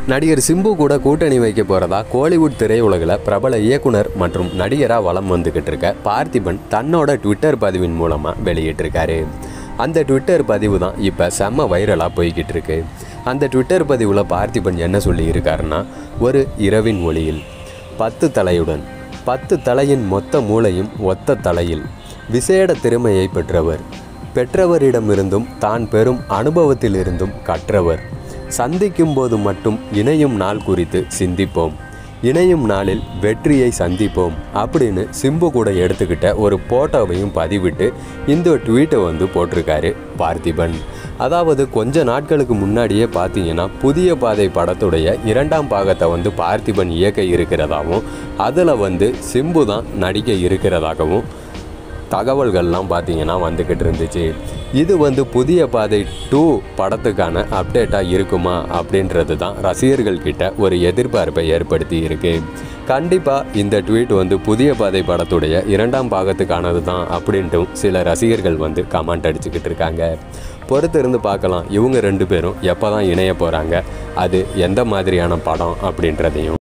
நடிகர் சிம்பு கூட கூட்டணி வைக்க போகிறதா கோலிவுட் திரையுலகில் பிரபல இயக்குனர் மற்றும் நடிகராக வலம் வந்துக்கிட்டு இருக்க பார்த்திபன் தன்னோட ட்விட்டர் பதிவின் மூலமாக வெளியிட்டிருக்காரு அந்த ட்விட்டர் பதிவு தான் இப்போ செம்ம வைரலாக போய்கிட்டு இருக்கு அந்த ட்விட்டர் பதிவில் பார்த்திபன் என்ன சொல்லியிருக்காருன்னா ஒரு இரவின் ஒளியில் பத்து தலையுடன் பத்து தலையின் மொத்த மூளையும் ஒத்த தலையில் விசேட திறமையை பெற்றவர் பெற்றவரிடமிருந்தும் தான் பெறும் அனுபவத்திலிருந்தும் கற்றவர் சந்திக்கும் போது மட்டும் இணையும் நாள் குறித்து சிந்திப்போம் இணையும் நாளில் வெற்றியை சந்திப்போம் அப்படின்னு சிம்பு கூட எடுத்துக்கிட்ட ஒரு போட்டோவையும் பதிவிட்டு இந்த ட்வீட்டை வந்து போட்டிருக்காரு பார்த்திபன் அதாவது கொஞ்ச நாட்களுக்கு முன்னாடியே பார்த்தீங்கன்னா புதிய பாதை படத்துடைய இரண்டாம் பாகத்தை வந்து பார்த்திபன் இயக்க இருக்கிறதாகவும் அதில் வந்து சிம்பு தான் நடிக்க இருக்கிறதாகவும் தகவல்கள்லாம் பார்த்தீங்கன்னா வந்துக்கிட்டு இருந்துச்சு இது வந்து புதிய பாதை டூ படத்துக்கான அப்டேட்டாக இருக்குமா அப்படின்றது தான் ரசிகர்கள் கிட்ட ஒரு எதிர்பார்ப்பை ஏற்படுத்தி இருக்கு கண்டிப்பாக இந்த ட்வீட் வந்து புதிய பாதை படத்துடைய இரண்டாம் பாகத்துக்கானது தான் அப்படின்ட்டும் சில ரசிகர்கள் வந்து கமெண்ட் அடிச்சுக்கிட்டு இருக்காங்க பொறுத்து இருந்து பார்க்கலாம் இவங்க ரெண்டு பேரும் எப்போ தான் இணைய போகிறாங்க அது எந்த மாதிரியான படம் அப்படின்றதையும்